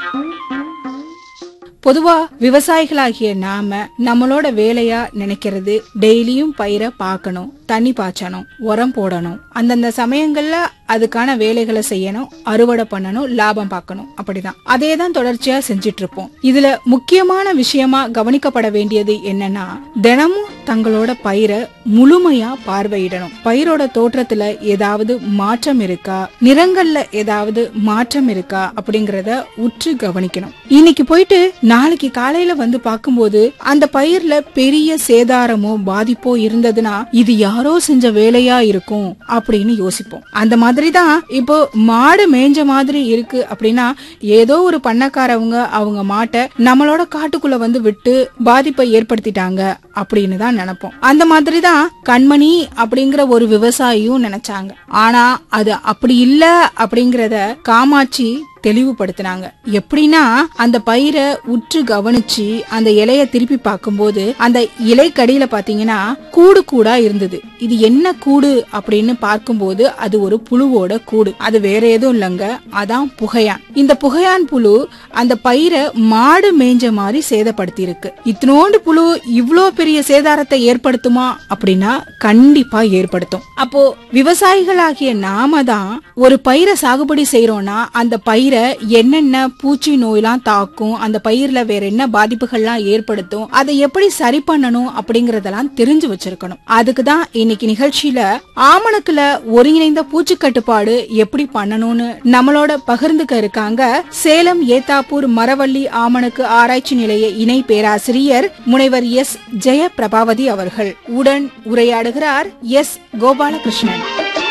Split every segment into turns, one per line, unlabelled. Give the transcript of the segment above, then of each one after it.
பொதுவா விவசாயிகளாகிய நாம நம்மளோட வேலையா நினைக்கிறது டெய்லியும் பயிரை பார்க்கணும் தண்ணி பாய்ச்சணும் உரம் போடணும் அந்தந்த சமயங்கள்ல அதுக்கான வேலைகளை செய்யணும் அறுவடை பண்ணணும் லாபம் பார்க்கணும் அப்படிதான் அதே தான் தொடர்ச்சியா செஞ்சிட்டு இருப்போம் இதுல முக்கியமான விஷயமா கவனிக்கப்பட வேண்டியது என்னன்னா தினமும் தங்களோட பயிரை முழுமையா பார்வையிடணும் பயிரோட தோற்றத்துல ஏதாவது மாற்றம் இருக்கா நிறங்கள்ல ஏதாவது மாற்றம் இருக்கா அப்படிங்கறத உற்று கவனிக்கணும் இன்னைக்கு போயிட்டு நாளைக்கு காலையில வந்து பார்க்கும்போது அந்த பயிர்ல பெரிய சேதாரமோ பாதிப்போ இருந்ததுன்னா இது யாரோ செஞ்ச வேலையா இருக்கும் அப்படின்னு யோசிப்போம் அந்த மாதிரி தான் இப்போ மாடு மேய்ஞ்ச மாதிரி இருக்கு அப்படின்னா ஏதோ ஒரு பண்ணக்காரவங்க அவங்க மாட்டை நம்மளோட காட்டுக்குள்ள வந்து விட்டு பாதிப்பை ஏற்படுத்திட்டாங்க அப்படின்னு தான் நினைப்போம் அந்த மாதிரி தான் கண்மணி அப்படிங்கிற ஒரு விவசாயியும் நினைச்சாங்க ஆனா அது அப்படி இல்ல அப்படிங்கறத காமாட்சி தெளிவுபடுத்தினாங்க எப்படின்னா அந்த பயிரை உற்று கவனிச்சு அந்த இலைய திருப்பி பார்க்கும்போது அந்த இலைக்கடியில பாத்தீங்கன்னா கூடு கூடா இருந்தது இது என்ன கூடு அப்படின்னு பார்க்கும்போது அது ஒரு புழுவோட கூடு அது வேற எதுவும் இல்லைங்க அதான் புகையான் இந்த புகையான் புழு அந்த பயிரை மாடு மேய்ஞ்ச மாதிரி சேதப்படுத்தி இருக்கு இத்தனோண்டு புழு இவ்ளோ பெரிய சேதாரத்தை ஏற்படுத்துமா அப்படின்னா கண்டிப்பா ஏற்படுத்தும் அப்போ விவசாயிகளாகிய நாம தான் ஒரு பயிரை சாகுபடி செய்யறோம்னா அந்த பயிரை என்னென்ன பூச்சி நோயெல்லாம் தாக்கும் அந்த பயிர்ல வேற என்ன பாதிப்புகள்லாம் ஏற்படுத்தும் அதை எப்படி சரி பண்ணணும் அப்படிங்கறதெல்லாம் தெரிஞ்சு வச்சிருக்கணும் அதுக்கு தான் இன்னைக்கு நிகழ்ச்சியில ஆமணக்குல ஒருங்கிணைந்த பூச்சி கட்டுப்பாடு எப்படி பண்ணணும்னு நம்மளோட பகிர்ந்துக்க இருக்காங்க சேலம் ஏத்தாப்பூர் மரவள்ளி ஆமணக்கு ஆராய்ச்சி நிலைய இணை பேராசிரியர் முனைவர் எஸ் ஜெயபிரபாவதி அவர்கள் உடன் உரையாடுகிறார் எஸ் கோபாலகிருஷ்ணன்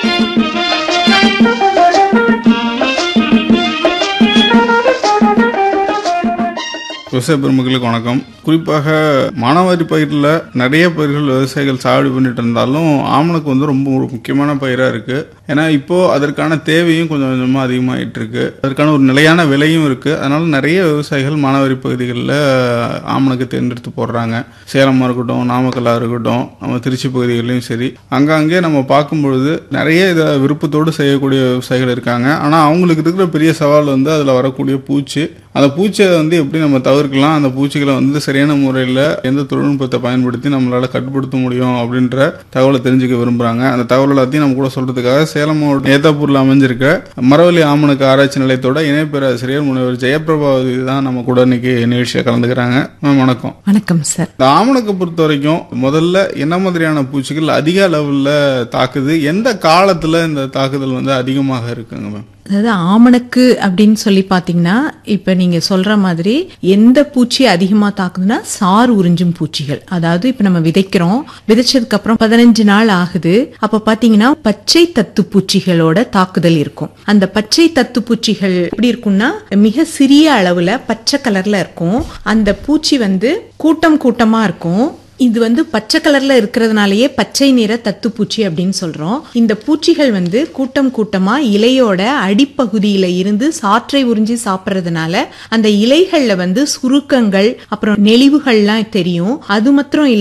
விவசாய பெருமக்களுக்கு வணக்கம் குறிப்பாக மானாவாரி பயிரில் நிறைய பயிர்கள் விவசாயிகள் சாகுபடி பண்ணிட்டு இருந்தாலும் ஆமணக்கு வந்து ரொம்ப ஒரு முக்கியமான பயிராக இருக்கு ஏன்னா இப்போ அதற்கான தேவையும் கொஞ்சம் கொஞ்சமாக அதிகமாகிட்டு இருக்கு அதற்கான ஒரு நிலையான விலையும் இருக்கு அதனால நிறைய விவசாயிகள் மானாவாரி பகுதிகளில் ஆமணக்கு தேர்ந்தெடுத்து போடுறாங்க சேலமாக இருக்கட்டும் நாமக்கல்லாக இருக்கட்டும் நம்ம திருச்சி பகுதிகளிலும் சரி அங்கங்கே நம்ம பார்க்கும் பொழுது நிறைய இதை விருப்பத்தோடு செய்யக்கூடிய விவசாயிகள் இருக்காங்க ஆனால் அவங்களுக்கு இருக்கிற பெரிய சவால் வந்து அதில் வரக்கூடிய பூச்சி அந்த பூச்சியை வந்து எப்படி நம்ம தவிர்க்கலாம் அந்த பூச்சிகளை வந்து சரியான முறையில் எந்த தொழில்நுட்பத்தை பயன்படுத்தி நம்மளால கட்டுப்படுத்த முடியும் அப்படின்ற தகவலை தெரிஞ்சுக்க விரும்புறாங்க அந்த தகவல் எல்லாத்தையும் நம்ம கூட சொல்றதுக்காக சேலம் மாவட்டம் ஏத்தாப்பூர்ல அமைஞ்சிருக்க மரவள்ளி ஆமணக்கு ஆராய்ச்சி நிலையத்தோட இணை பேராசிரியர் முனைவர் ஜெயபிரபாவதி தான் நம்ம கூட இன்னைக்கு நிகழ்ச்சியை கலந்துக்கிறாங்க மேம் வணக்கம்
வணக்கம் சார்
இந்த ஆமணக்கை பொறுத்த வரைக்கும் முதல்ல என்ன மாதிரியான பூச்சிகள் அதிக அளவுல தாக்குது எந்த காலத்துல இந்த தாக்குதல் வந்து அதிகமாக இருக்குங்க மேம்
அதாவது ஆமணக்கு அப்படின்னு சொல்லி பாத்தீங்கன்னா இப்ப நீங்க சொல்ற மாதிரி எந்த பூச்சி அதிகமா தாக்குதுன்னா சார் உறிஞ்சும் பூச்சிகள் அதாவது இப்ப நம்ம விதைக்கிறோம் விதைச்சதுக்கு அப்புறம் பதினஞ்சு நாள் ஆகுது அப்ப பாத்தீங்கன்னா பச்சை தத்து பூச்சிகளோட தாக்குதல் இருக்கும் அந்த பச்சை தத்து பூச்சிகள் எப்படி இருக்கும்னா மிக சிறிய அளவுல பச்சை கலர்ல இருக்கும் அந்த பூச்சி வந்து கூட்டம் கூட்டமா இருக்கும் இது வந்து பச்சை கலர்ல இருக்கிறதுனாலயே பச்சை நிற தத்துப்பூச்சி அப்படின்னு சொல்றோம் இந்த பூச்சிகள் வந்து கூட்டம் கூட்டமா இலையோட அடிப்பகுதியில இருந்து சாற்றை உறிஞ்சி சாப்பிட்றதுனால அந்த இலைகள்ல வந்து சுருக்கங்கள் அப்புறம் நெளிவுகள்லாம் தெரியும் அது மாத்திரம் இல்ல